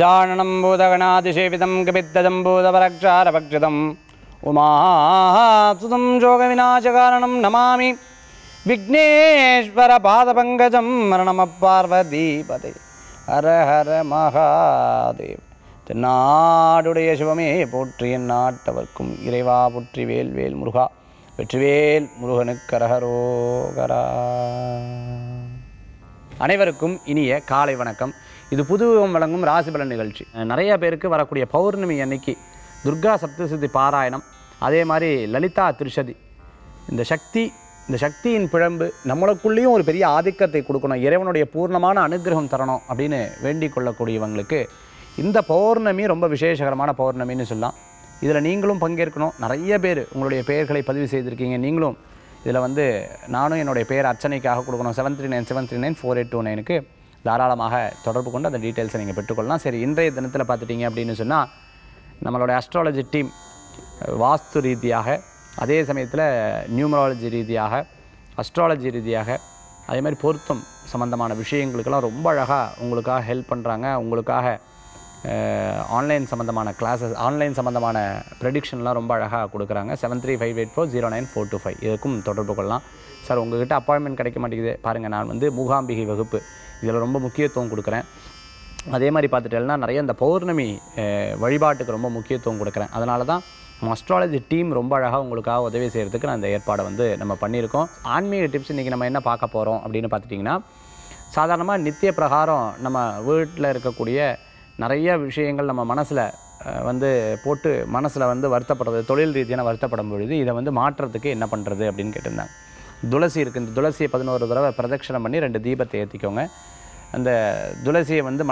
गजाननं भूतगणातिसेवितं कपित्तजम्बूतपरक्षारभक्षितम् उमासुतं शोकविनाशकारणं नमामि विघ्नेश्वरपादपङ्कजं मरणमपार्वतीपते हर हर महादेव தென்னாடுடைய சிவமே போற்றி என் நாட்டவர்க்கும் இறைவா போற்றி வேல் வேல் முருகா வெற்றிவேல் முருகனுக்கு கரகரோகரா அனைவருக்கும் இனிய காலை வணக்கம் இது புதுவிகம் வழங்கும் ராசிபலன் நிகழ்ச்சி நிறைய பேருக்கு வரக்கூடிய பௌர்ணமி அன்னைக்கு துர்கா சப்தசித்தி பாராயணம் அதே மாதிரி லலிதா திருஷதி இந்த சக்தி இந்த சக்தியின் பிழம்பு நம்மளுக்குள்ளேயும் ஒரு பெரிய ஆதிக்கத்தை கொடுக்கணும் இறைவனுடைய பூர்ணமான அனுகிரகம் தரணும் அப்படின்னு வேண்டிக் கொள்ளக்கூடியவங்களுக்கு இந்த பௌர்ணமி ரொம்ப விசேஷகரமான பௌர்ணமின்னு சொல்லலாம் இதில் நீங்களும் பங்கேற்கணும் நிறைய பேர் உங்களுடைய பெயர்களை பதிவு செய்திருக்கீங்க நீங்களும் இதில் வந்து நானும் என்னுடைய பெயர் அர்ச்சனைக்காக கொடுக்கணும் seven three nine seven three nine four eight two நைனுக்கு தாராளமாக தொடர்பு கொண்டு அந்த டீட்டெயில்ஸை நீங்கள் பெற்றுக்கொள்ளலாம் சரி இன்றைய தினத்தில் பார்த்துட்டீங்க அப்படின்னு சொன்னால் நம்மளுடைய அஸ்ட்ராலஜி டீம் வாஸ்து ரீதியாக அதே சமயத்தில் நியூமராலஜி ரீதியாக அஸ்ட்ராலஜி ரீதியாக அதே மாதிரி பொருத்தம் சம்மந்தமான விஷயங்களுக்கெல்லாம் ரொம்ப அழகாக உங்களுக்காக ஹெல்ப் பண்ணுறாங்க உங்களுக்காக ஆன்லைன் சம்மந்தமான கிளாஸஸ் ஆன்லைன் சம்மந்தமான ப்ரெடிக்ஷன்லாம் ரொம்ப அழகாக கொடுக்குறாங்க seven three five eight four zero nine four two five இதுக்கும் தொடர்பு கொள்ளலாம் சார் உங்ககிட்ட அப்பாயின்மெண்ட் கிடைக்க மாட்டேங்குது பாருங்கள் நான் வந்து மூகாம்பிகை வகுப்பு இதில் ரொம்ப முக்கியத்துவம் கொடுக்குறேன் அதே மாதிரி பார்த்துட்டேன்னா நிறைய இந்த பௌர்ணமி அஹ், வழிபாட்டுக்கு ரொம்ப முக்கியத்துவம் கொடுக்குறேன் அதனால தான் அஸ்ட்ராலஜி டீம் ரொம்ப அழகாக உங்களுக்காக உதவி செய்கிறதுக்கு நான் இந்த ஏற்பாடை வந்து நம்ம பண்ணியிருக்கோம் ஆன்மீக டிப்ஸ் இன்றைக்கி நம்ம என்ன பார்க்க போகிறோம் அப்படின்னு பார்த்துட்டிங்கன்னா சாதாரணமாக நித்திய பிரகாரம் நம்ம வீட்டில் இருக்கக்கூடிய நிறைய விஷயங்கள் நம்ம மனசில் வந்து போட்டு மனசில் வந்து வருத்தப்படுறது தொழில் ரீதியான வருத்தப்படும் பொழுது இதை வந்து மாற்றுறதுக்கு என்ன பண்ணுறது அப்படின்னு கேட்டிருந்தாங்க துளசி இருக்குது இந்த துளசியை பதினோரு தடவை பிரதட்சணம் பண்ணி ரெண்டு தீபத்தை ஏற்றிக்கோங்க அந்த துளசியை வந்து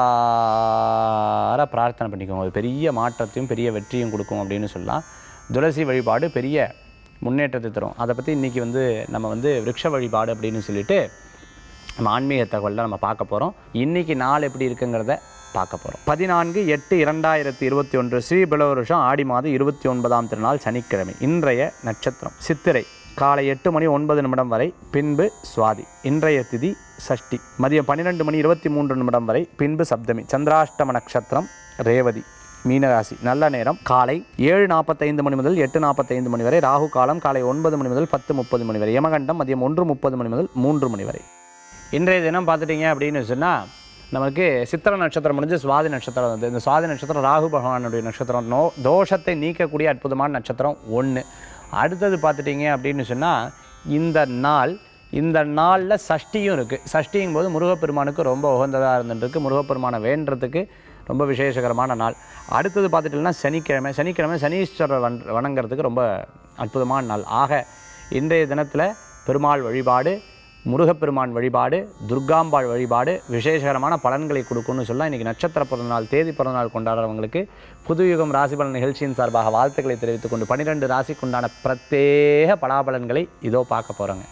மனசார பிரார்த்தனை பண்ணிக்கோங்க அது பெரிய மாற்றத்தையும் பெரிய வெற்றியும் கொடுக்கும் அப்படின்னு சொல்லலாம் துளசி வழிபாடு பெரிய முன்னேற்றத்தை தரும் அதை பற்றி இன்றைக்கி வந்து நம்ம வந்து விருட்ச வழிபாடு அப்படின்னு சொல்லிட்டு நம்ம ஆன்மீக தகவலில் நம்ம பார்க்க போகிறோம் இன்றைக்கி நாள் எப்படி இருக்குங்கிறத பார்க்க போகிறோம் பதினான்கு எட்டு இரண்டாயிரத்தி இருபத்தி ஒன்று ஸ்ரீபிள வருஷம் ஆடி மாதம் இருபத்தி ஒன்பதாம் திருநாள் சனிக்கிழமை இன்றைய நட்சத்திரம் சித்திரை காலை எட்டு மணி ஒன்பது நிமிடம் வரை பின்பு சுவாதி இன்றைய திதி சஷ்டி மதியம் பன்னிரெண்டு மணி இருபத்தி மூன்று நிமிடம் வரை பின்பு சப்தமி சந்திராஷ்டம நட்சத்திரம் ரேவதி மீனராசி நல்ல நேரம் காலை ஏழு நாற்பத்தைந்து மணி முதல் எட்டு நாற்பத்தைந்து மணி வரை ராகு காலம் காலை ஒன்பது மணி முதல் பத்து முப்பது மணி வரை யமகண்டம் மதியம் ஒன்று முப்பது மணி முதல் மூன்று மணி வரை இன்றைய தினம் பார்த்துட்டிங்க அப்படின்னு சொன்னால் நமக்கு சித்திர நட்சத்திரம் முடிஞ்சு சுவாதி நட்சத்திரம் வந்து இந்த சுவாதி நட்சத்திரம் ராகு பகவானுடைய நட்சத்திரம் நோ தோஷத்தை நீக்கக்கூடிய அற்புதமான நட்சத்திரம் ஒன்று அடுத்தது பார்த்துட்டிங்க அப்படின்னு சொன்னால் இந்த நாள் இந்த நாளில் சஷ்டியும் இருக்குது சஷ்டிங்கும் போது முருகப்பெருமானுக்கு ரொம்ப உகந்ததாக இருந்துருக்கு முருகப்பெருமானை வேண்டுறதுக்கு ரொம்ப விசேஷகரமான நாள் அடுத்தது பார்த்துட்டிங்கன்னா சனிக்கிழமை சனிக்கிழமை சனீஸ்வரர் வன் வணங்குறதுக்கு ரொம்ப அற்புதமான நாள் ஆக இன்றைய தினத்தில் பெருமாள் வழிபாடு முருகப்பெருமான் வழிபாடு துர்காம்பாள் வழிபாடு விசேஷகரமான பலன்களை கொடுக்கும்னு சொல்லலாம் இன்றைக்கி நட்சத்திர பிறந்தநாள் தேதி பிறந்தநாள் கொண்டாடுறவங்களுக்கு புதுயுகம் ராசிபலன் நிகழ்ச்சியின் சார்பாக வாழ்த்துக்களை தெரிவித்துக் கொண்டு பன்னிரெண்டு ராசிக்குண்டான பிரத்யேக பலாபலன்களை இதோ பார்க்க போகிறோங்க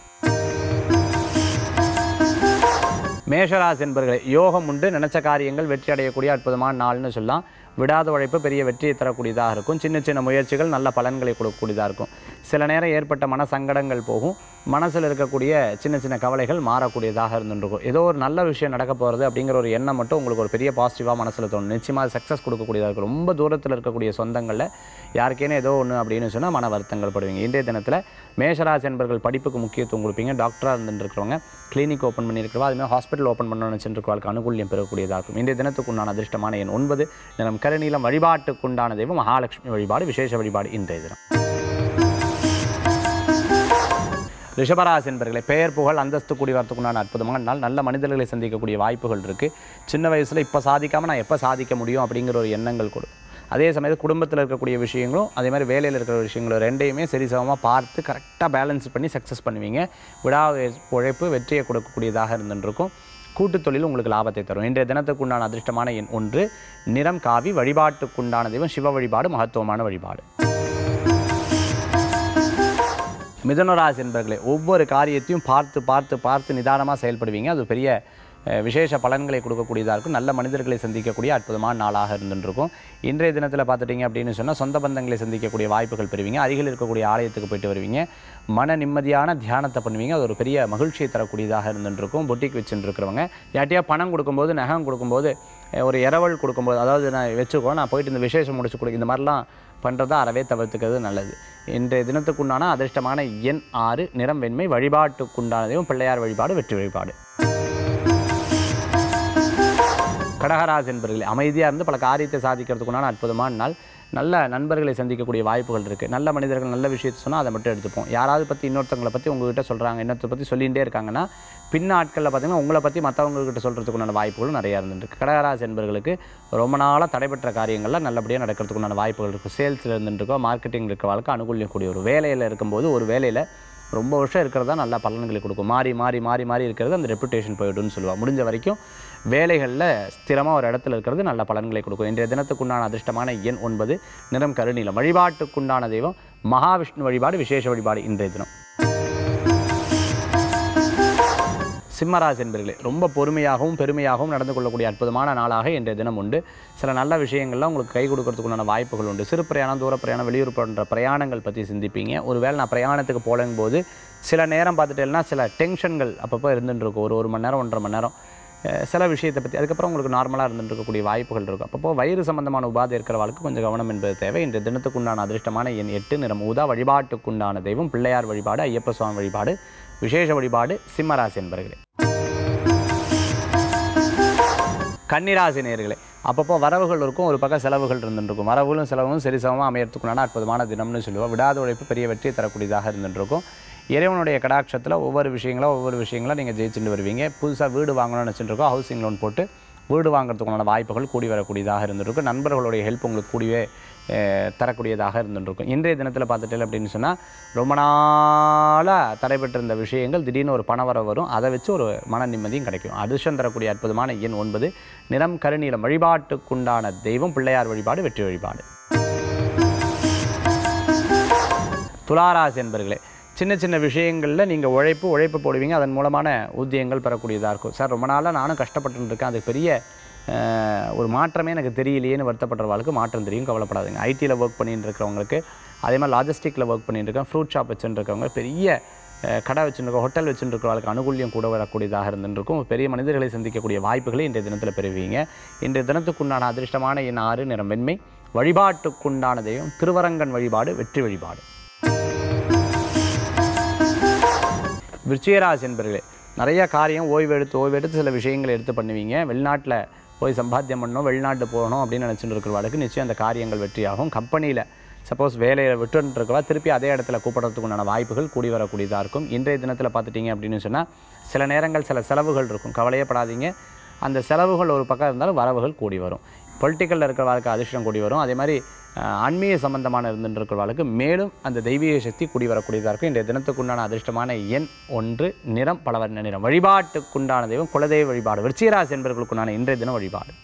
மேஷராசி என்பர்களே யோகம் உண்டு நினைச்ச காரியங்கள் வெற்றி அடையக்கூடிய அற்புதமான நாள்னு சொல்லலாம் விடாத உழைப்பு பெரிய வெற்றியை தரக்கூடியதாக இருக்கும் சின்ன சின்ன முயற்சிகள் நல்ல பலன்களை கொடுக்கக்கூடியதாக இருக்கும் சில நேரம் ஏற்பட்ட மன சங்கடங்கள் போகும் மனசில் இருக்கக்கூடிய சின்ன சின்ன கவலைகள் மாறக்கூடியதாக இருந்துருக்கும் ஏதோ ஒரு நல்ல விஷயம் நடக்க போகிறது அப்படிங்கிற ஒரு எண்ணம் மட்டும் உங்களுக்கு ஒரு பெரிய பாசிட்டிவாக மனசில் தோணும் நிச்சயமாக சக்ஸஸ் கொடுக்கக்கூடியதாக இருக்கும் ரொம்ப தூரத்தில் இருக்கக்கூடிய சொந்தங்களில் யாருக்கேனே ஏதோ ஒன்று அப்படின்னு சொன்னால் மன வருத்தங்கள் படுவீங்க இன்றைய தினத்தில் மேஷராசி என்பர்கள் படிப்புக்கு முக்கியத்துவம் கொடுப்பீங்க டாக்டராக இருந்துட்டு இருக்கிறவங்க கிளினிக் ஓப்பன் பண்ணியிருக்கிறவா அதுமாதிரி ஹாஸ்பிட்டல் ஓப்பன் பண்ணணும்னு நினச்சிருக்கிறவர்களுக்கு அனுகூல்யம் பெறக்கூடியதாக இருக்கும் இன்றைய தினத்துக்கு உண்டான அதிர்ஷ்டமான எண் ஒன்பது நிறம் கருநீலம் வழிபாட்டுக்குண்டான தெய்வம் மகாலட்சுமி வழிபாடு விசேஷ வழிபாடு இன்றைய தினம் ரிஷபராசி என்பர்களே பெயர் புகழ் அந்தஸ்து கூடி வரத்துக்குண்டான அற்புதமான நாள் நல்ல மனிதர்களை சந்திக்கக்கூடிய வாய்ப்புகள் இருக்குது சின்ன வயசில் இப்போ சாதிக்காமல் நான் எப்போ சாதிக்க முடியும் அப்படிங்கிற ஒரு எண்ணங்கள் கொடுக்கும் அதே சமயத்தில் குடும்பத்தில் இருக்கக்கூடிய விஷயங்களும் அதே மாதிரி வேலையில் இருக்கிற விஷயங்களும் ரெண்டையுமே சரிசமமாக பார்த்து கரெக்டாக பேலன்ஸ் பண்ணி சக்ஸஸ் பண்ணுவீங்க விடா உழைப்பு வெற்றியை கொடுக்கக்கூடியதாக இருந்துருக்கும் கூட்டுத் தொழில் உங்களுக்கு லாபத்தை தரும் இன்றைய தினத்துக்குண்டான அதிர்ஷ்டமான எண் ஒன்று நிறம் காவி வழிபாட்டுக்குண்டான தெய்வம் சிவ வழிபாடு மகத்துவமான வழிபாடு மிதுனராசி என்பர்களே ஒவ்வொரு காரியத்தையும் பார்த்து பார்த்து பார்த்து நிதானமாக செயல்படுவீங்க அது பெரிய அஹ், விசேஷ பலன்களை கொடுக்கக்கூடியதாக இருக்கும் நல்ல மனிதர்களை சந்திக்கக்கூடிய அற்புதமான நாளாக இருந்துருக்கும் இன்றைய தினத்தில் பார்த்துட்டிங்க அப்படின்னு சொன்னால் சொந்த பந்தங்களை சந்திக்கக்கூடிய வாய்ப்புகள் பெறுவீங்க அருகில் இருக்கக்கூடிய ஆலயத்துக்கு போயிட்டு வருவீங்க மன நிம்மதியான தியானத்தை பண்ணுவீங்க அது ஒரு பெரிய மகிழ்ச்சியை தரக்கூடியதாக இருந்துருக்கும் பொட்டிக் வச்சுட்டு இருக்கிறவங்க யார்ட்டையா பணம் கொடுக்கும்போது நகம் கொடுக்கும்போது அஹ் ஒரு இரவல் கொடுக்கும்போது அதாவது நான் வச்சுக்கோ நான் போயிட்டு இந்த விசேஷம் முடிச்சு கொடு இந்த மாதிரிலாம் பண்ணுறதை அறவே தவிர்த்துக்கிறது நல்லது இன்றைய தினத்துக்குண்டான அதிர்ஷ்டமான எண் ஆறு நிறம் வெண்மை வழிபாட்டுக்குண்டானதையும் பிள்ளையார் வழிபாடு வெற்றி வழிபாடு கடகராசி என்பர்களே அமைதியாக இருந்து பல காரியத்தை சாதிக்கிறதுக்குண்டான அற்புதமான நாள் நல்ல நண்பர்களை சந்திக்கக்கூடிய வாய்ப்புகள் இருக்குது நல்ல மனிதர்கள் நல்ல விஷயத்தை சொன்னால் அதை மட்டும் எடுத்துப்போம் யாராவது பற்றி இன்னொருத்தவங்களை பற்றி உங்ககிட்ட சொல்கிறாங்க இன்னொருத்த பற்றி சொல்லிகிட்டே இருக்காங்கன்னா பின் நாட்களில் பார்த்தீங்கன்னா உங்களை பற்றி மற்றவங்ககிட்ட சொல்கிறதுக்குண்டான வாய்ப்புகளும் நிறையா இருந்துருக்கு கடகராசி என்பர்களுக்கு ரொம்ப நாளாக தடைபெற்ற காரியங்கள்லாம் நல்லபடியாக நடக்கிறதுக்குண்டான வாய்ப்புகள் இருக்குது சேல்ஸில் இருந்துருக்கோ மார்க்கெட்டிங் இருக்க வாழ்க்கை அனுகூலியம் கூடிய ஒரு வேலையில் இருக்கும்போது ஒரு வேலையில் ரொம்ப வருஷம் இருக்கிறதா நல்ல பலன்களை கொடுக்கும் மாறி மாறி மாறி மாறி இருக்கிறது அந்த ரெப்புடேஷன் போயிடும்னு சொல்லுவாள் முடிஞ்ச வரைக்கும் வேலைகளில் ஸ்திரமாக ஒரு இடத்துல இருக்கிறது நல்ல பலன்களை கொடுக்கும் இன்றைய தினத்துக்குண்டான அதிர்ஷ்டமான எண் ஒன்பது நிறம் கருநீலம் வழிபாட்டுக்குண்டான தெய்வம் மகாவிஷ்ணு வழிபாடு விசேஷ வழிபாடு இன்றைய தினம் சிம்மராசி என்பர்களே ரொம்ப பொறுமையாகவும் பெருமையாகவும் நடந்து கொள்ளக்கூடிய அற்புதமான நாளாக இன்றைய தினம் உண்டு சில நல்ல விஷயங்கள்லாம் உங்களுக்கு கை கொடுக்கறதுக்குண்டான வாய்ப்புகள் உண்டு சிறு பிரயாணம் தூர பிரயாணம் வெளியூர் போன்ற பிரயாணங்கள் பற்றி சிந்திப்பீங்க ஒருவேளை நான் பிரயாணத்துக்கு போலங்கும் போது சில நேரம் பார்த்துட்டேன்னா சில டென்ஷன்கள் அப்பப்போ இருந்துட்டு இருக்கும் ஒரு ஒரு மணி நேரம் ஒன்றரை மணி நேரம் அஹ் சில விஷயத்தை பற்றி அதுக்கப்புறம் உங்களுக்கு நார்மலாக இருந்துட்டு இருக்கக்கூடிய வாய்ப்புகள் இருக்கும் அப்பப்போ வயிறு சம்பந்தமான உபாதை இருக்கிறவளுக்கு கொஞ்சம் கவனம் என்பது தேவை இன்றைய தினத்துக்குண்டான அதிர்ஷ்டமான எண் எட்டு நிறம் ஊதா வழிபாட்டுக்குண்டான தெய்வம் பிள்ளையார் வழிபாடு ஐயப்ப சுவாமி வழிபாடு விசேஷ வழிபாடு சிம்மராசி என்பர்களே கன்னிராசி நேர்களே அப்பப்போ வரவுகள் இருக்கும் ஒரு பக்கம் செலவுகள் இருந்துருக்கும் வரவுகளும் செலவும் சரிசமமாக அமையறதுக்குண்டான அற்புதமான தினம்னு சொல்லுவோம் விடாத உழைப்பு பெரிய வெற்றியை தரக்கூடியதாக இருந்துருக்கும் இறைவனுடைய கடாட்சத்தில் ஒவ்வொரு விஷயங்களா ஒவ்வொரு விஷயங்களா நீங்கள் ஜெயிச்சுட்டு வருவீங்க புதுசாக வீடு வாங்கணும்னு நினச்சிட்டு ஹவுசிங் லோன் போட்டு வீடு வாங்குறதுக்குண்டான வாய்ப்புகள் கூடி வரக்கூடியதாக இருந்துருக்கும் நண்பர்களுடைய ஹெல்ப் உங்களுக்கு கூடியே அஹ், தரக்கூடியதாக இருந்துருக்கும் இன்றைய தினத்தில் பார்த்துட்டேன் அப்படின்னு சொன்னால் ரொம்ப நாளாக தடைபெற்றிருந்த விஷயங்கள் திடீர்னு ஒரு பணவரவு வரும் அதை வச்சு ஒரு மன நிம்மதியும் கிடைக்கும் அதிர்ஷ்டம் தரக்கூடிய அற்புதமான எண் ஒன்பது நிறம் கருநீலம் வழிபாட்டுக்குண்டான தெய்வம் பிள்ளையார் வழிபாடு வெற்றி வழிபாடு துளாராசி என்பர்களே சின்ன சின்ன விஷயங்களில் நீங்கள் உழைப்பு உழைப்பு போடுவீங்க அதன் மூலமான ஊதியங்கள் பெறக்கூடியதாக இருக்கும் சார் ரொம்ப நாளாக நானும் கஷ்டப்பட்டுட்டு இருக்கேன் அது பெரிய அஹ், ஒரு மாற்றமே எனக்கு தெரியலையேன்னு வருத்தப்படுறவங்களுக்கு மாற்றம் தெரியும் கவலைப்படாதுங்க ஐடியில் ஒர்க் பண்ணிட்டு இருக்கிறவங்களுக்கு அதே மாதிரி லாஜிஸ்டிக்கில் ஒர்க் பண்ணிட்டு இருக்கேன் ஃப்ரூட் ஷாப் வச்சுட்டு இருக்கவங்க பெரிய அஹ், கடை வச்சுருக்க ஹோட்டல் வச்சுட்டு இருக்கிறவங்களுக்கு அனுகூல்யம் கூட வரக்கூடியதாக இருந்துருக்கும் பெரிய மனிதர்களை சந்திக்கக்கூடிய வாய்ப்புகளை இன்றைய தினத்தில் பெறுவீங்க இன்றைய தினத்துக்குண்டான அதிர்ஷ்டமான எண் ஆறு நிறம் வெண்மை வழிபாட்டுக்குண்டான தெய்வம் திருவரங்கன் வழிபாடு வெற்றி வழிபாடு விருச்சிகராசி என்பர்களே நிறைய காரியம் ஓய்வு எடுத்து ஓய்வு எடுத்து சில விஷயங்களை எடுத்து பண்ணுவீங்க வெளிநாட்டில் போய் சம்பாத்தியம் பண்ணணும் வெளிநாட்டு போகணும் அப்படின்னு நினச்சிட்டு இருக்கிறவாளுக்கு நிச்சயம் அந்த காரியங்கள் வெற்றியாகும் கம்பெனியில் சப்போஸ் வேலையை விட்டுட்டு இருக்கவா திருப்பி அதே இடத்துல கூப்பிட்றதுக்கு உண்டான வாய்ப்புகள் கூடி வரக்கூடியதாக இருக்கும் இன்றைய தினத்தில் பார்த்துட்டிங்க அப்படின்னு சொன்னால் சில நேரங்கள் சில செலவுகள் இருக்கும் கவலையே படாதீங்க அந்த செலவுகள் ஒரு பக்கம் இருந்தாலும் வரவுகள் கூடி வரும் பொலிட்டிக்கலில் இருக்கிறவர்களுக்கு அதிர்ஷ்டம் கூடி வரும் அதே மாதிரி அஹ், ஆன்மீக சம்பந்தமான இருந்துட்டு இருக்கிறவர்களுக்கு மேலும் அந்த தெய்வீக சக்தி கூடி வரக்கூடியதாக இருக்கும் இன்றைய தினத்துக்குண்டான அதிர்ஷ்டமான எண் ஒன்று நிறம் பலவர்ண நிறம் வழிபாட்டுக்குண்டான தெய்வம் குலதெய்வ வழிபாடு விருச்சிகராசி என்பவர்களுக்குண்டான இன்றைய தின வழிபாடு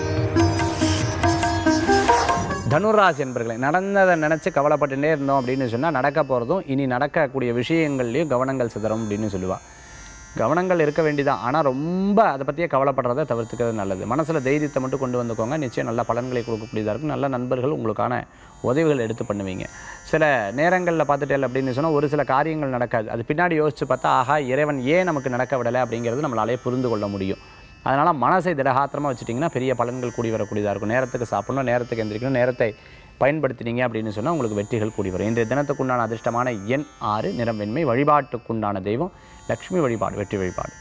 தனுராசி என்பர்களே நடந்ததை நினச்சி கவலைப்பட்டுட்டே இருந்தோம் அப்படின்னு சொன்னால் நடக்க போகிறதும் இனி நடக்கக்கூடிய விஷயங்கள்லையும் கவனங்கள் சிதறும் அப்படின்னு சொல்லுவாள் கவனங்கள் இருக்க வேண்டியதான் ஆனால் ரொம்ப அதை பற்றியே கவலைப்படுறதை தவிர்த்துக்கிறது நல்லது மனசில் தைரியத்தை மட்டும் கொண்டு வந்துக்கோங்க நிச்சயம் நல்ல பலன்களை கொடுக்கக்கூடியதாக இருக்கும் நல்ல நண்பர்கள் உங்களுக்கான உதவிகள் எடுத்து பண்ணுவீங்க சில நேரங்களில் பார்த்துட்டேன் அப்படின்னு சொன்னால் ஒரு சில காரியங்கள் நடக்காது அது பின்னாடி யோசித்து பார்த்தா ஆஹா இறைவன் ஏன் நமக்கு நடக்க விடலை அப்படிங்கிறது நம்மளாலே புரிந்து கொள்ள முடியும் அதனால் மனசை திடகாத்திரமாக வச்சுட்டிங்கன்னா பெரிய பலன்கள் கூடி வரக்கூடியதாக இருக்கும் நேரத்துக்கு சாப்பிடணும் நேரத்துக்கு எந்திரிக்கணும் நேரத்தை பயன்படுத்தினீங்க அப்படின்னு சொன்னால் உங்களுக்கு வெற்றிகள் கூடி வரும் இன்றைய தினத்துக்குண்டான அதிர்ஷ்டமான எண் ஆறு நிறம் வெண்மை வழிபாட்டுக்குண்டான தெய்வம் லக்ஷ்மி வழிபாடு வெற்றி வழிபாடு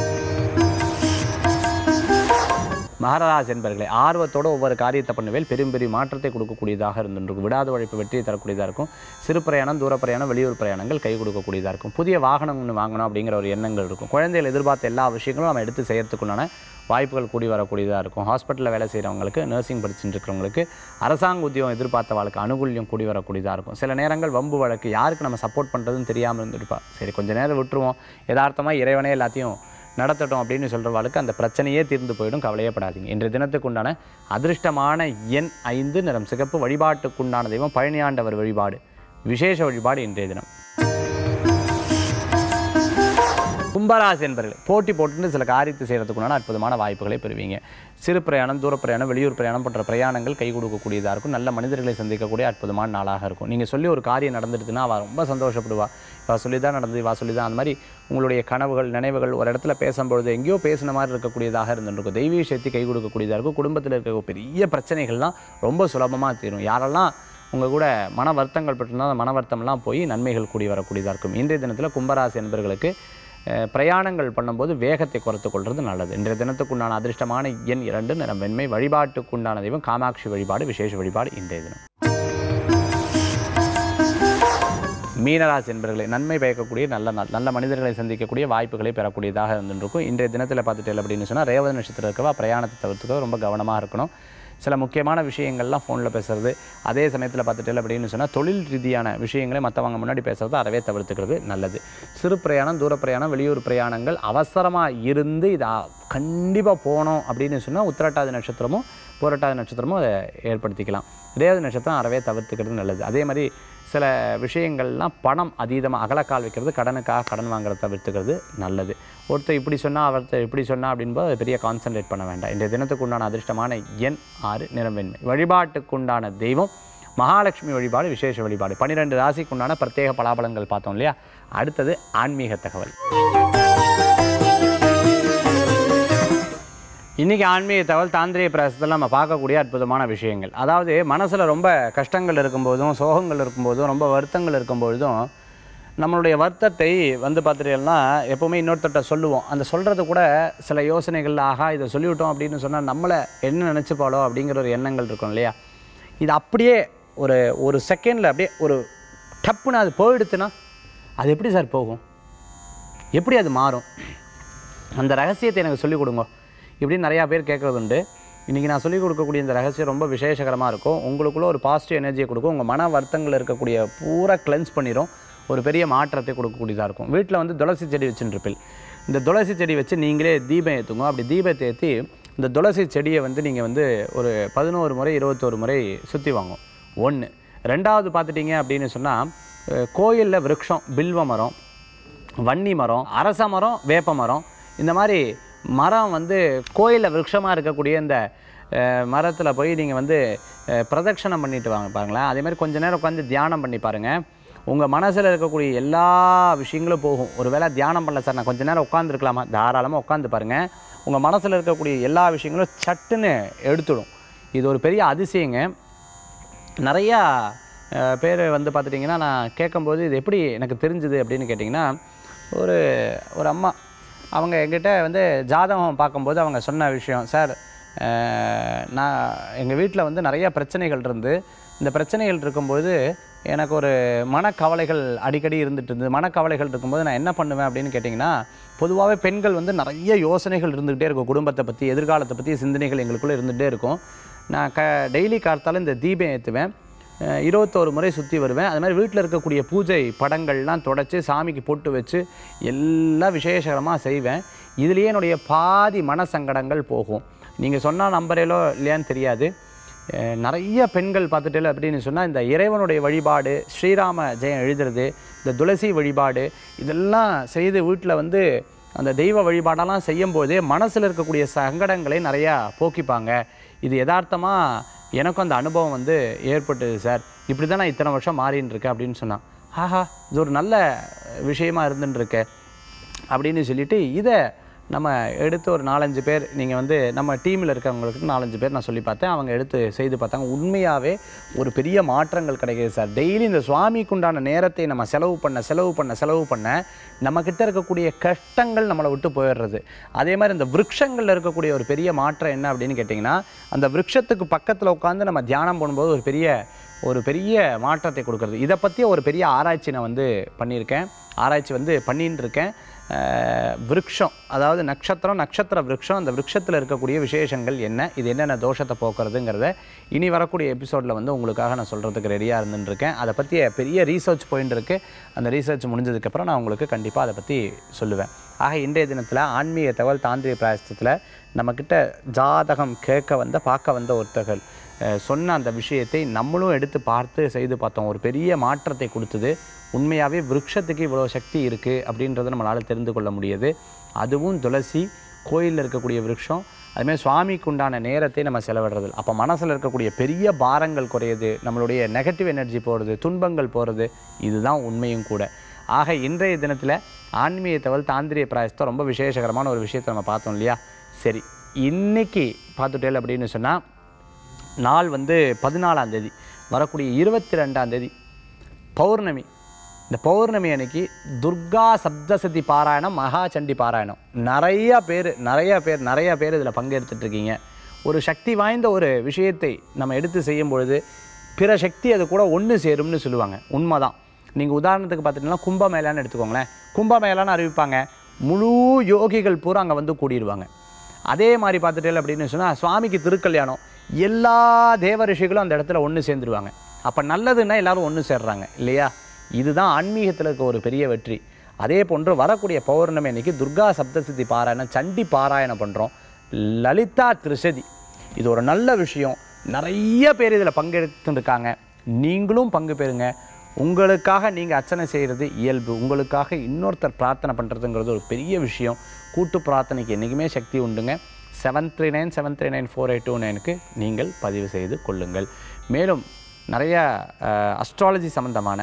மகராஜ் என்பர்களே ஆர்வத்தோட ஒவ்வொரு காரியத்தை பண்ணுவேல் பெரும் பெரிய மாற்றத்தை கொடுக்கக்கூடியதாக இருந்துருக்கும் விடாத உழைப்பு வெற்றியை தரக்கூடியதாக இருக்கும் சிறு பிரயாணம் தூர பிரயாணம் வெளியூர் பிரயாணங்கள் கை கொடுக்கக்கூடியதாக இருக்கும் புதிய வாகனம் ஒன்று வாங்கணும் அப்படிங்கிற ஒரு எண்ணங்கள் இருக்கும் குழந்தைகள் எதிர்பார்த்த எல்லா விஷயங்களும் நம்ம எடுத்து செய்யறதுக்குண்டான வாய்ப்புகள் கூடி வரக்கூடியதாக இருக்கும் ஹாஸ்பிட்டலில் வேலை செய்கிறவங்களுக்கு நர்சிங் படிச்சுட்டு இருக்கிறவங்களுக்கு அரசாங்க உத்தியோகம் எதிர்பார்த்தவளுக்கு அனுகூல்யம் கூடி வரக்கூடியதாக இருக்கும் சில நேரங்கள் வம்பு வழக்கு யாருக்கு நம்ம சப்போர்ட் பண்ணுறதுன்னு தெரியாமல் இருந்திருப்பா சரி கொஞ்ச நேரம் விட்டுருவோம் யதார்த்தமாக இறைவனே எல்லாத்தையும் நடத்தட்டும் அப்படின்னு சொல்கிறவாளுக்கு அந்த பிரச்சனையே தீர்ந்து போயிடும் கவலையப்படாதீங்க இன்றைய தினத்துக்குண்டான அதிர்ஷ்டமான எண் ஐந்து நிறம் சிகப்பு வழிபாட்டுக்குண்டான தெய்வம் பழனியாண்டவர் வழிபாடு விசேஷ வழிபாடு இன்றைய தினம் கும்ப கும்பராசி என்பர்கள் போட்டி போட்டுன்னு சில காரியத்தை செய்கிறதுக்குண்டான அற்புதமான வாய்ப்புகளை பெறுவீங்க சிறு பிரயாணம் தூர பிரயாணம் வெளியூர் பிரயாணம் போன்ற பிரயாணங்கள் கை கொடுக்கக்கூடியதாக இருக்கும் நல்ல மனிதர்களை சந்திக்கக்கூடிய அற்புதமான நாளாக இருக்கும் நீங்கள் சொல்லி ஒரு காரியம் நடந்துடுதுன்னா அவள் ரொம்ப சந்தோஷப்படுவா இவா சொல்லி தான் நடந்தது இவா சொல்லி தான் அந்த மாதிரி உங்களுடைய கனவுகள் நினைவுகள் ஒரு இடத்துல பேசும்பொழுது எங்கேயோ பேசின மாதிரி இருக்கக்கூடியதாக இருந்துருக்கும் தெய்வீக சக்தி கை கொடுக்கக்கூடியதாக இருக்கும் குடும்பத்தில் இருக்க பெரிய பிரச்சனைகள்லாம் ரொம்ப சுலபமாக தீரும் யாரெல்லாம் உங்கள் கூட மன வருத்தங்கள் பற்றினா அந்த மன வருத்தம்லாம் போய் நன்மைகள் கூடி வரக்கூடியதாக இருக்கும் இன்றைய தினத்தில் கும்பராசி என்பர்களுக்கு அஹ், பிரயாணங்கள் பண்ணும்போது வேகத்தை குறைத்து கொள்வது நல்லது இன்றைய தினத்துக்குண்டான அதிர்ஷ்டமான எண் இரண்டு நிறம் வெண்மை வழிபாட்டுக்குண்டான தெய்வம் காமாட்சி வழிபாடு விசேஷ வழிபாடு இன்றைய தினம் மீனராசி என்பர்களை நன்மை பயக்கக்கூடிய நல்ல நாள் நல்ல மனிதர்களை சந்திக்கக்கூடிய வாய்ப்புகளை பெறக்கூடியதாக இருந்துருக்கும் இன்றைய தினத்தில் பார்த்துட்டு அப்படின்னு சொன்னால் ரேவதி நட்சத்திரம் இருக்கவா பிரயாணத்தை தவிர்த்துக்க ரொம்ப கவனமாக இருக்கணும் சில முக்கியமான விஷயங்கள்லாம் ஃபோனில் பேசுறது அதே சமயத்தில் பார்த்துட்டு அப்படின்னு சொன்னால் தொழில் ரீதியான விஷயங்களை மற்றவங்க முன்னாடி பேசுறது அறவே தவிர்த்துக்கிறது நல்லது சிறு பிரயாணம் தூர பிரயாணம் வெளியூர் பிரயாணங்கள் அவசரமாக இருந்து இதை கண்டிப்பாக போகணும் அப்படின்னு சொன்னால் உத்திரட்டாதி நட்சத்திரமும் பூரட்டாதி நட்சத்திரமும் அதை ஏற்படுத்திக்கலாம் ரேவதி நட்சத்திரம் அறவே தவிர்த்துக்கிறது நல்லது அதே மாதிரி சில விஷயங்கள்லாம் பணம் அதீதமாக அகலக்கால் வைக்கிறது கடனுக்காக கடன் வாங்குறத தவிர்த்துக்கிறது நல்லது ஒருத்தர் இப்படி சொன்னால் ஒருத்தர் இப்படி சொன்னா அப்படின்போது அதை பெரிய கான்சென்ட்ரேட் பண்ண வேண்டாம் இன்றைய தினத்துக்கு உண்டான அதிர்ஷ்டமான எண் ஆறு நிறவெண்மை வழிபாட்டுக்குண்டான தெய்வம் மகாலட்சுமி வழிபாடு விசேஷ வழிபாடு பன்னிரெண்டு ராசிக்குண்டான பிரத்யேக பலாபலங்கள் பார்த்தோம் இல்லையா அடுத்தது ஆன்மீக தகவல் இன்றைக்கி ஆன்மீக தகவல் தாந்திரிய பிரயாசத்தில் நம்ம பார்க்கக்கூடிய அற்புதமான விஷயங்கள் அதாவது மனசில் ரொம்ப கஷ்டங்கள் இருக்கும்போதும் சோகங்கள் இருக்கும்போதும் ரொம்ப வருத்தங்கள் இருக்கும்பொழுதும் நம்மளுடைய வருத்தத்தை வந்து பார்த்துட்டீங்கன்னா எப்போவுமே இன்னொருத்தர்கிட்ட சொல்லுவோம் அந்த சொல்கிறது கூட சில யோசனைகள் ஆகா இதை சொல்லிவிட்டோம் அப்படின்னு சொன்னால் நம்மளை என்ன நினச்சிப்பாளோ அப்படிங்கிற ஒரு எண்ணங்கள் இருக்கும் இல்லையா இது அப்படியே ஒரு ஒரு செகண்டில் அப்படியே ஒரு டப்புன்னு அது போயிடுத்துன்னா அது எப்படி சார் போகும் எப்படி அது மாறும் அந்த ரகசியத்தை எனக்கு சொல்லிக் கொடுங்க இப்படின்னு நிறையா பேர் கேட்குறது உண்டு இன்றைக்கி நான் சொல்லிக் கொடுக்கக்கூடிய இந்த ரகசியம் ரொம்ப விசேஷகரமாக இருக்கும் உங்களுக்குள்ள ஒரு பாசிட்டிவ் எனர்ஜியை கொடுக்கும் உங்கள் மன வருத்தங்கள் இருக்கக்கூடிய பூரா கிளென்ஸ் பண்ணிடும் ஒரு பெரிய மாற்றத்தை கொடுக்கக்கூடியதாக இருக்கும் வீட்டில் வந்து துளசி செடி வச்சுருப்பில் இந்த துளசி செடி வச்சு நீங்களே தீபம் ஏற்றுங்க அப்படி தீபத்தை ஏற்றி இந்த துளசி செடியை வந்து நீங்கள் வந்து ஒரு பதினோரு முறை இருபத்தோரு முறை சுற்றி வாங்கும் ஒன்று ரெண்டாவது பார்த்துட்டிங்க அப்படின்னு சொன்னால் கோயிலில் விருட்சம் பில்வ மரம் வன்னி மரம் அரச மரம் வேப்ப மரம் இந்த மாதிரி மரம் வந்து கோயிலில் விருட்சமாக இருக்கக்கூடிய இந்த மரத்தில் போய் நீங்கள் வந்து அஹ், பிரதட்சணம் பண்ணிட்டு வாங்க பாருங்களேன் அதே மாதிரி கொஞ்ச நேரம் உட்காந்து தியானம் பண்ணி பாருங்கள் உங்கள் மனசில் இருக்கக்கூடிய எல்லா விஷயங்களும் போகும் ஒருவேளை தியானம் பண்ணல சார் நான் கொஞ்ச நேரம் உட்காந்துருக்கலாமா தாராளமாக உட்காந்து பாருங்கள் உங்கள் மனசில் இருக்கக்கூடிய எல்லா விஷயங்களும் சட்டுன்னு எடுத்துடும் இது ஒரு பெரிய அதிசயங்க நிறையா அஹ், பேர் வந்து பார்த்துட்டிங்கன்னா நான் கேட்கும்போது இது எப்படி எனக்கு தெரிஞ்சுது அப்படின்னு கேட்டிங்கன்னா ஒரு ஒரு அம்மா அவங்க எங்கிட்ட வந்து ஜாதகம் பார்க்கும்போது அவங்க சொன்ன விஷயம் சார் அஹ், நான் எங்கள் வீட்டில் வந்து நிறைய பிரச்சனைகள் இருந்து இந்த பிரச்சனைகள் இருக்கும்போது எனக்கு ஒரு மனக்கவலைகள் அடிக்கடி இருந்துட்டு இருந்தது மனக்கவலைகள் இருக்கும்போது நான் என்ன பண்ணுவேன் அப்படின்னு கேட்டிங்கன்னா பொதுவாகவே பெண்கள் வந்து நிறைய யோசனைகள் இருந்துகிட்டே இருக்கும் குடும்பத்தை பற்றி எதிர்காலத்தை பற்றி சிந்தனைகள் எங்களுக்குள்ளே இருந்துகிட்டே இருக்கும் நான் க டெய்லி கார்த்தால இந்த தீபம் ஏற்றுவேன் அஹ் இருபத்தோரு முறை சுற்றி வருவேன் அது மாதிரி வீட்டில் இருக்கக்கூடிய பூஜை படங்கள்லாம் தொடச்சி சாமிக்கு போட்டு வச்சு எல்லாம் விசேஷகரமாக செய்வேன் இதுலேயே என்னுடைய பாதி மன சங்கடங்கள் போகும் நீங்கள் சொன்னால் நம்பரேலோ இல்லையான்னு தெரியாது அஹ் நிறைய பெண்கள் பார்த்துட்டு அப்படின்னு சொன்னால் இந்த இறைவனுடைய வழிபாடு ஸ்ரீராம ஜெயம் எழுதுறது இந்த துளசி வழிபாடு இதெல்லாம் செய்து வீட்டில் வந்து அந்த தெய்வ வழிபாடெல்லாம் செய்யும்போதே மனசில் இருக்கக்கூடிய சங்கடங்களை நிறையா போக்கிப்பாங்க இது யதார்த்தமாக எனக்கும் அந்த அனுபவம் வந்து ஏற்பட்டது சார் இப்படி தான் நான் இத்தனை வருஷம் மாறின்னு இருக்கேன் அப்படின்னு சொன்னான் ஆஹா இது ஒரு நல்ல விஷயமா இருந்துன்னு இருக்கே அப்படின்னு சொல்லிட்டு இதை நம்ம எடுத்து ஒரு நாலஞ்சு பேர் நீங்கள் வந்து நம்ம டீமில் இருக்கவங்களுக்கு நாலஞ்சு பேர் நான் சொல்லி பார்த்தேன் அவங்க எடுத்து செய்து பார்த்தாங்க உண்மையாகவே ஒரு பெரிய மாற்றங்கள் கிடைக்கிது சார் டெய்லி இந்த சுவாமிக்கு உண்டான நேரத்தை நம்ம செலவு பண்ண செலவு பண்ண செலவு பண்ண நம்மக்கிட்ட இருக்கக்கூடிய கஷ்டங்கள் நம்மளை விட்டு போயிடுறது அதே மாதிரி இந்த விருட்சங்களில் இருக்கக்கூடிய ஒரு பெரிய மாற்றம் என்ன அப்படின்னு கேட்டிங்கன்னா அந்த விருட்சத்துக்கு பக்கத்தில் உட்காந்து நம்ம தியானம் பண்ணும்போது ஒரு பெரிய ஒரு பெரிய மாற்றத்தை கொடுக்குறது இதை பற்றி ஒரு பெரிய ஆராய்ச்சி நான் வந்து பண்ணியிருக்கேன் ஆராய்ச்சி வந்து பண்ணின்னு இருக்கேன் அஹ், விருட்சம் அதாவது நட்சத்திரம் நட்சத்திர விருட்சம் அந்த விருட்சத்தில் இருக்கக்கூடிய விசேஷங்கள் என்ன இது என்னென்ன தோஷத்தை போக்குறதுங்கிறத இனி வரக்கூடிய எபிசோடில் வந்து உங்களுக்காக நான் சொல்கிறதுக்கு ரெடியாக இருந்துருக்கேன் அதை பற்றிய பெரிய ரீசர்ச் போயின்னு இருக்கு அந்த ரீசர்ச் முடிஞ்சதுக்கப்புறம் நான் உங்களுக்கு கண்டிப்பாக அதை பற்றி சொல்லுவேன் ஆக இன்றைய தினத்தில் ஆன்மீக தகவல் தாந்திரிய பிராயசத்தில் நம்மக்கிட்ட ஜாதகம் கேட்க வந்த பார்க்க வந்த ஒருத்தர்கள் அஹ், சொன்ன அந்த விஷயத்தை நம்மளும் எடுத்து பார்த்து செய்து பார்த்தோம் ஒரு பெரிய மாற்றத்தை கொடுத்தது உண்மையாகவே விருட்சத்துக்கு இவ்வளோ சக்தி இருக்குது அப்படின்றத நம்மளால் தெரிந்து கொள்ள முடியுது அதுவும் துளசி கோயிலில் இருக்கக்கூடிய விருட்சம் அதுமாதிரி சுவாமிக்கு உண்டான நேரத்தை நம்ம செலவிடுறது அப்போ மனசில் இருக்கக்கூடிய பெரிய பாரங்கள் குறையுது நம்மளுடைய நெகட்டிவ் எனர்ஜி போகிறது துன்பங்கள் போகிறது இதுதான் உண்மையும் கூட ஆக இன்றைய தினத்தில் ஆன்மீக தகவல் தாந்திரிய பிராயசத்தை ரொம்ப விசேஷகரமான ஒரு விஷயத்தை நம்ம பார்த்தோம் இல்லையா சரி இன்னைக்கு பார்த்துட்டேல் அப்படின்னு சொன்னால் நாள் வந்து பதினாலாம் தேதி வரக்கூடிய இருபத்தி ரெண்டாம் தேதி பௌர்ணமி இந்த பௌர்ணமி அன்னைக்கு துர்கா சப்தசதி பாராயணம் மகா சண்டி பாராயணம் நிறைய பேர் நிறைய பேர் நிறைய பேர் இதில் பங்கெடுத்துட்டு இருக்கீங்க ஒரு சக்தி வாய்ந்த ஒரு விஷயத்தை நம்ம எடுத்து செய்யும் பொழுது பிற சக்தி அது கூட ஒன்று சேரும்னு சொல்லுவாங்க உண்மைதான் நீங்கள் உதாரணத்துக்கு பார்த்துட்டீங்கன்னா கும்பமேளான்னு எடுத்துக்கோங்களேன் கும்பமேளான்னு அறிவிப்பாங்க முழு யோகிகள் பூரா அங்கே வந்து கூடிடுவாங்க அதே மாதிரி பார்த்துட்டேன் அப்படின்னு சொன்னால் சுவாமிக்கு திருக்கல்யாணம் எல்லா தேவ ரிஷிகளும் அந்த இடத்துல ஒன்று சேர்ந்துருவாங்க அப்போ நல்லதுன்னா எல்லாரும் ஒன்று சேர்றாங்க இல்லையா இதுதான் ஆன்மீகத்தில் இருக்க ஒரு பெரிய வெற்றி அதே போன்று வரக்கூடிய பௌர்ணமி அன்னைக்கு துர்கா சப்தசித்தி பாராயணம் சண்டி பாராயணம் பண்ணுறோம் லலிதா திருஷதி இது ஒரு நல்ல விஷயம் நிறைய பேர் இதில் பங்கெடுத்துருக்காங்க நீங்களும் பங்கு பெறுங்க உங்களுக்காக நீங்கள் அர்ச்சனை செய்கிறது இயல்பு உங்களுக்காக இன்னொருத்தர் பிரார்த்தனை பண்ணுறதுங்கிறது ஒரு பெரிய விஷயம் கூட்டு பிரார்த்தனைக்கு என்றைக்குமே சக்தி உண்டுங்க seven three nine seven three nine four eight two நைனுக்கு நீங்கள் பதிவு செய்து கொள்ளுங்கள் மேலும் நிறைய அஸ்ட்ராலஜி சம்மந்தமான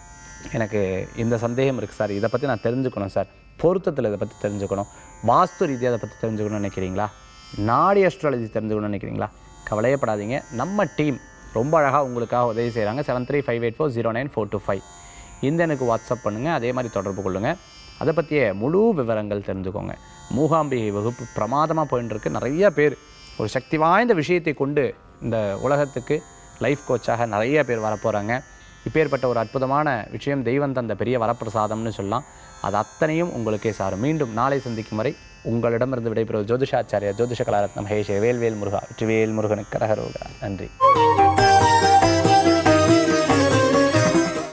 எனக்கு இந்த சந்தேகம் இருக்குது சார் இதை பற்றி நான் தெரிஞ்சுக்கணும் சார் பொருத்தத்தில் இதை பற்றி தெரிஞ்சுக்கணும் வாஸ்து ரீதியாக அதை பற்றி தெரிஞ்சுக்கணும்னு நினைக்கிறீங்களா நாடி அஸ்ட்ராலஜி தெரிஞ்சுக்கணும்னு நினைக்கிறீங்களா கவலையப்படாதீங்க நம்ம டீம் ரொம்ப அழகாக உங்களுக்காக உதவி செய்கிறாங்க seven three five eight four zero nine four two five இந்த எனக்கு வாட்ஸ்அப் பண்ணுங்கள் அதே மாதிரி தொடர்பு கொள்ளுங்கள் அதை பற்றிய முழு விவரங்கள் தெரிஞ்சுக்கோங்க மூகாம்பிகை வகுப்பு பிரமாதமாக போயின்னு இருக்கு நிறைய பேர் ஒரு சக்தி வாய்ந்த விஷயத்தை கொண்டு இந்த உலகத்துக்கு லைஃப் கோச்சாக நிறைய பேர் வரப்போகிறாங்க இப்பேற்பட்ட ஒரு அற்புதமான விஷயம் தெய்வம் தந்த பெரிய வரப்பிரசாதம்னு சொல்லலாம் அது அத்தனையும் உங்களுக்கே சாரும் மீண்டும் நாளை சந்திக்கும் வரை உங்களிடமிருந்து விடைபெறுவது ஜோதிஷாச்சாரியா ஜோதிஷ கலாரத்னம் மகேஷ் வேல்வேல் முருகா வெற்றிவேல் முருகனுக்கு கரகரோகரா நன்றி